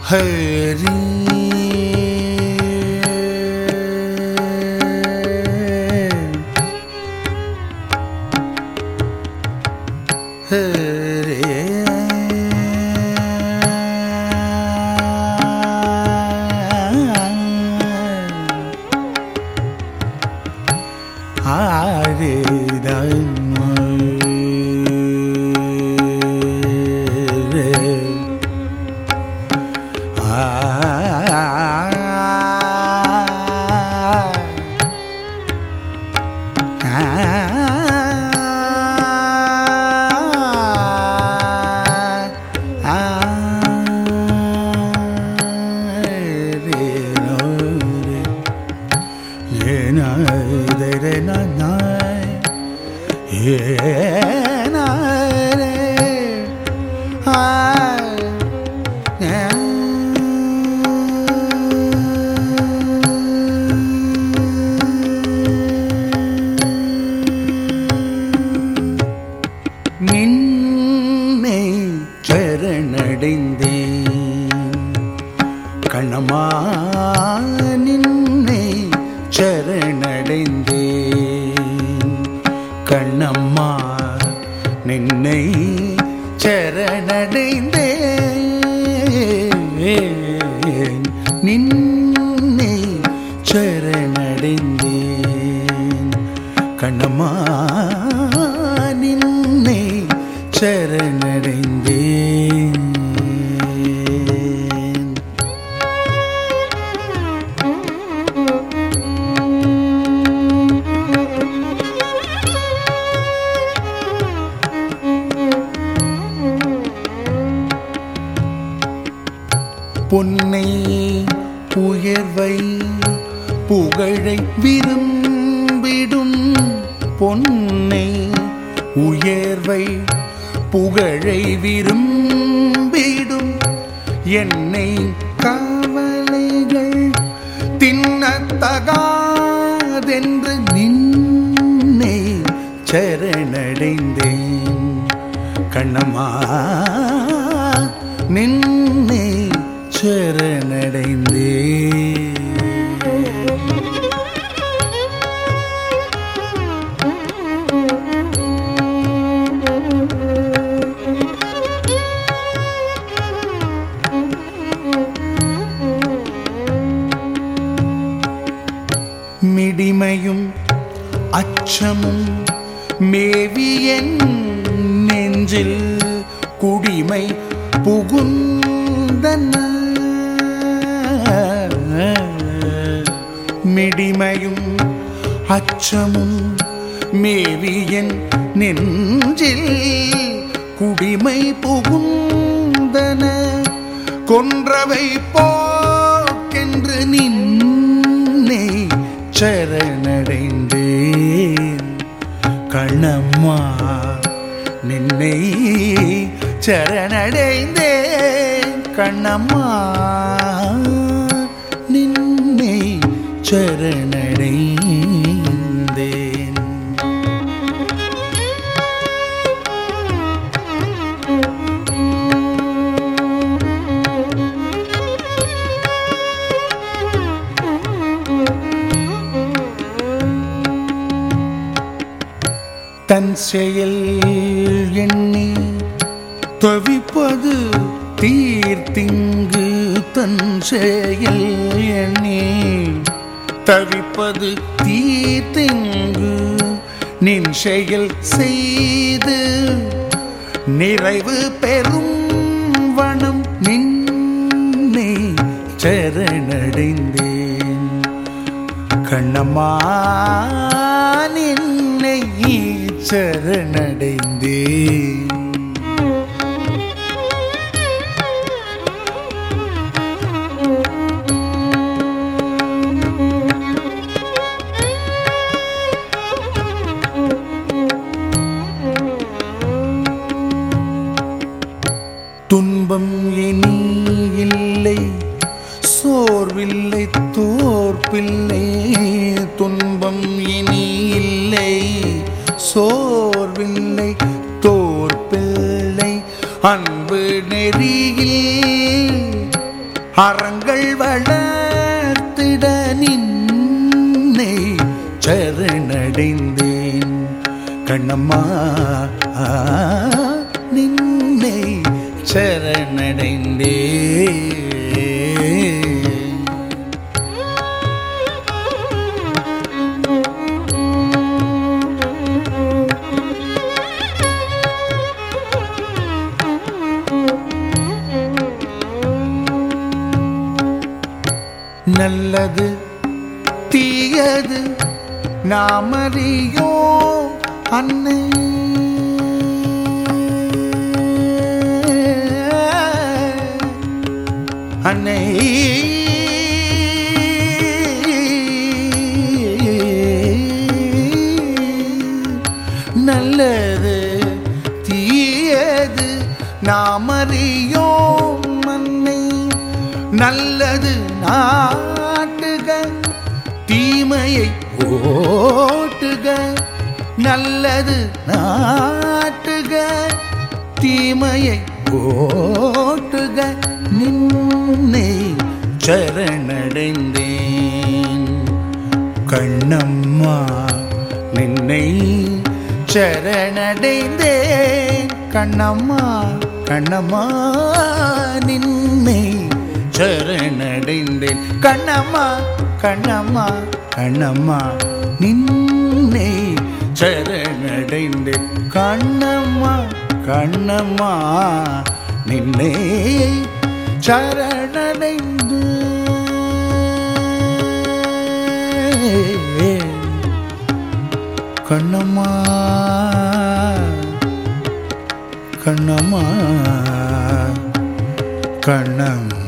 ஹரி நின்னை சரணடைந்தேன் கண்ணம்மா நின்னை சரணடைந்தேன் கண்ணம்மா நின்னை சரணடைந்தேன் நின்னை சரணடைந்தேன் கண்ணம்மா நின்னை சரணடைந்தேன் பொன்னை உயர்வை புகழை விரும்பிடும் பொன்னை உயர்வை புகழை விரும்பிடும் என்னை கவலைகள் தின்னத்தகாதென்று நின்னை சரணடைந்தேன் கண்ணம்மா நின்னை சரணடைந்தேன் மிடிமையும் அச்சமும் மேவியன் நெஞ்சில் குடிமை புகுந்தன மிடிமையும் அச்சமும் மேவியன் நெஞ்சில் குடிமை புகுந்தன கொன்றவை போக்கென்று நின்னை சரணடைந்தேன் கண்ணம்மா நின்னை சரணடைந்தேன் கண்ணம்மா நின்னை சரணடைந்தேன் தன் செயல் எண்ணி தவிப்பது தீர்த்திங்கு தன் செயல் எண்ணி தவிப்பது தீர்த்திங்கு நின் செயல் செய்து நிறைவு பெறும் வனம் நின்னை சரணடைந்தேன் கண்ணம்மா நின்னை சரணடைந்தேன் துன்பம் இனி இல்லை சோர்வில்லை தோற்பில்லை துன்பம் இனி இல்லை சோர்வில்லை தோற்பில்லை அன்பு நெறியில் அறங்கள் வளர்த்திட நின்னை சரணடைந்தேன் கண்ணம்மா நின்னை சரணடைந்தேன் நல்லது தீயது நாமறியோ அன்னை அன்னை நல்லது தீயது நாமறியோம் மன்னை நல்லது நாட்டுக தீமையை ஓட்டுக நல்லது நாட்டுக தீமையை ஓட்டுக நின்னை சரணடைந்தேன் கண்ணம்மா நின்னை சரணடைந்தேன் கண்ணம்மா கண்ணம்மா நின்னை சரணடைந்தேன் கண்ணம்மா கண்ணம்மா கண்ணம்மா நின்னை சரணடைந்தேன் கண்ணம்மா கண்ணம்மா நின்னை சரணடைந்து கண்ணம்மா கண்ணம்மா கண்ணம்மா